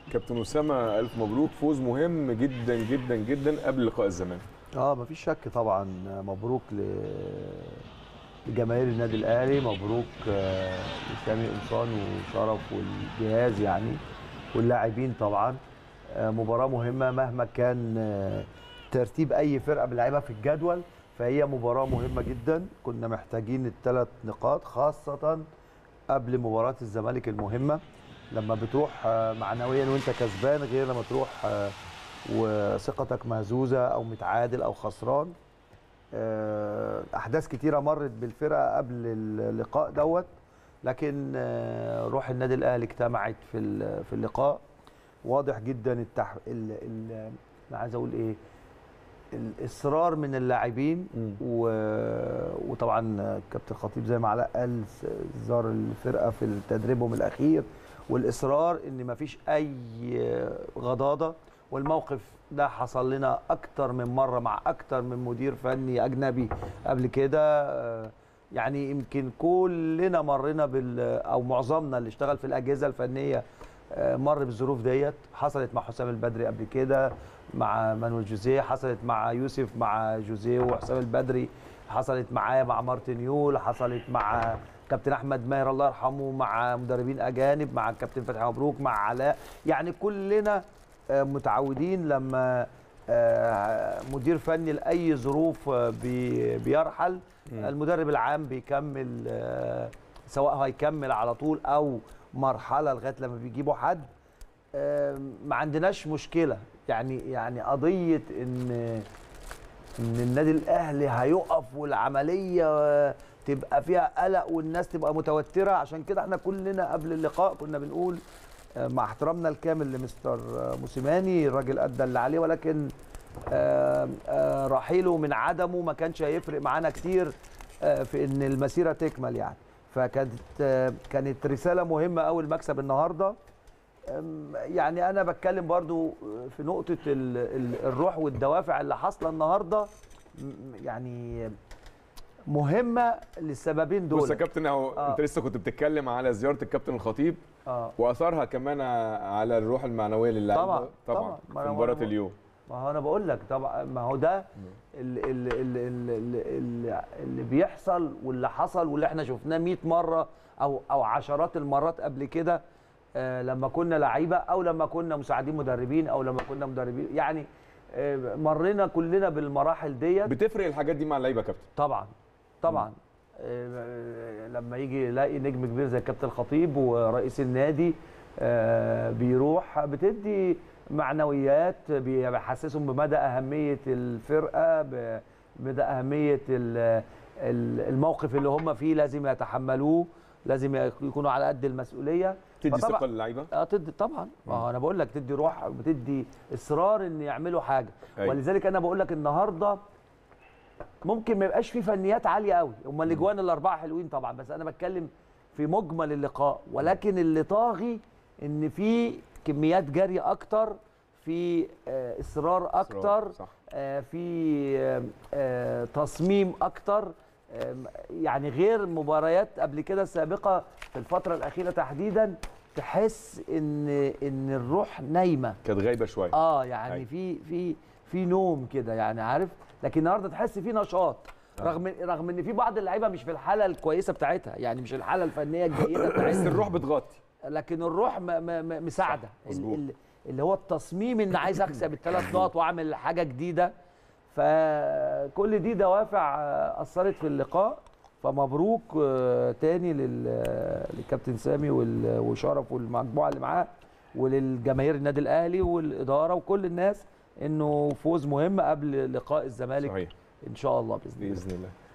كابتن اسامه الف مبروك فوز مهم جدا جدا جدا قبل لقاء الزمالك اه مفيش شك طبعا مبروك ل لجماهير النادي الاهلي مبروك آه، لسامي قمصان وشرف والجهاز يعني واللاعبين طبعا آه، مباراه مهمه مهما كان آه، ترتيب اي فرقه بنلعبها في الجدول فهي مباراه مهمه جدا كنا محتاجين الثلاث نقاط خاصه قبل مباراه الزمالك المهمه لما بتروح آه، معنويا وانت كسبان غير لما تروح آه، وثقتك مهزوزه او متعادل او خسران آه، احداث كتيره مرت بالفرقه قبل اللقاء دوت لكن آه، روح النادي الاهلي اجتمعت في ال- في اللقاء واضح جدا التح... ال... ال... انا عايز اقول ايه الاصرار من اللاعبين مم. و... وطبعا كابتن خطيب زي ما علاء قال زار الفرقه في تدريبهم الاخير والاصرار ان مفيش اي غضاضه والموقف ده حصل لنا اكتر من مره مع اكتر من مدير فني اجنبي قبل كده آه، يعني يمكن كلنا مرينا بال او معظمنا اللي اشتغل في الاجهزه الفنيه آه، مر بالظروف ديت حصلت مع حسام البدري قبل كده مع مانويل جوزيه حصلت مع يوسف مع جوزيه وحسام البدري حصلت معايا مع مارتن يول حصلت مع كابتن احمد ماهر الله يرحمه مع مدربين اجانب مع الكابتن فتحي مبروك مع علاء يعني كلنا آه، متعودين لما آه، مدير فني لاي ظروف آه، بي- بيرحل المدرب العام بيكمل آه، سواء هيكمل على طول او مرحله لغايه لما بيجيبوا حد آه، ما عندناش مشكله يعني يعني قضيه ان ان النادي الاهلي هيقف والعمليه تبقى فيها قلق والناس تبقى متوتره عشان كده احنا كلنا قبل اللقاء كنا بنقول آه، مع احترامنا الكامل لمستر آه، موسيماني الراجل ادى اللي عليه ولكن آه، آه، رحيله من عدمه ما كانش هيفرق معانا كتير آه، في ان المسيره تكمل يعني فكانت آه، كانت رساله مهمه قوي المكسب النهارده أم، يعني انا بتكلم برضو في نقطه ال- ال- الروح والدوافع اللي حاصله النهارده م- يعني مهمه للسببين بص يا دول كابتن اهو آه. انت لسه كنت بتتكلم على زياره الكابتن الخطيب اه واثرها كمان على الروح المعنويه للاعيبه طبعاً، طبعا طبعاً. ما في أنا- مباراه ما- اليوم ما هو انا بقول لك طبعا ما هو ده اللي, اللي, اللي, اللي, اللي بيحصل واللي حصل واللي احنا شفناه 100 مره او او عشرات المرات قبل كده آه، لما كنا لعيبه او لما كنا مساعدين مدربين او لما كنا مدربين يعني آه، مرينا كلنا بالمراحل ديت بتفرق الحاجات دي مع اللعيبه يا كابتن طبعا طبعا آه، لما يجي يلاقي نجم كبير زي كابتن الخطيب ورئيس النادي آه، بيروح بتدي معنويات بيحسسهم بمدى اهميه الفرقه بمدى اهميه ال- ال- الموقف اللي هم فيه لازم يتحملوه لازم يكونوا على قد المسؤوليه تدي فطبعاً- ثقه للعيبه اه تدي طبعا ما هو انا بقول لك تدي روح بتدي اصرار ان يعملوا حاجه أيوة. ولذلك انا بقول لك النهارده ممكن ما يبقاش في فنيات عاليه قوي هم الاجوان الاربعه حلوين طبعا بس انا بتكلم في مجمل اللقاء ولكن اللي طاغي ان في كميات جري اكتر في آه، اصرار اكتر صح آه، في آه، آه، تصميم اكتر آه، يعني غير مباريات قبل كده السابقه في الفتره الاخيره تحديدا تحس ان ان الروح نايمه كانت غايبه شويه اه يعني أيوة. في في في نوم كده يعني عارف لكن النهارده تحس في نشاط رغم رغم ان في بعض اللعيبه مش في الحاله الكويسه بتاعتها يعني مش الحاله الفنيه الجيده بس بتاعتها الروح بتغطي لكن الروح م م م مساعده صح، مظبوط. ال- ال- اللي هو التصميم ان عايز اكسب الثلاث نقط واعمل حاجه جديده فكل دي دوافع آه، اثرت في اللقاء فمبروك آه، تاني لل- للكابتن سامي وال- وشرف والمجموعه اللي معاه وللجماهير النادي الاهلي والاداره وكل الناس انه فوز مهم قبل لقاء الزمالك صحيح ان شاء الله باذن الله باذن الله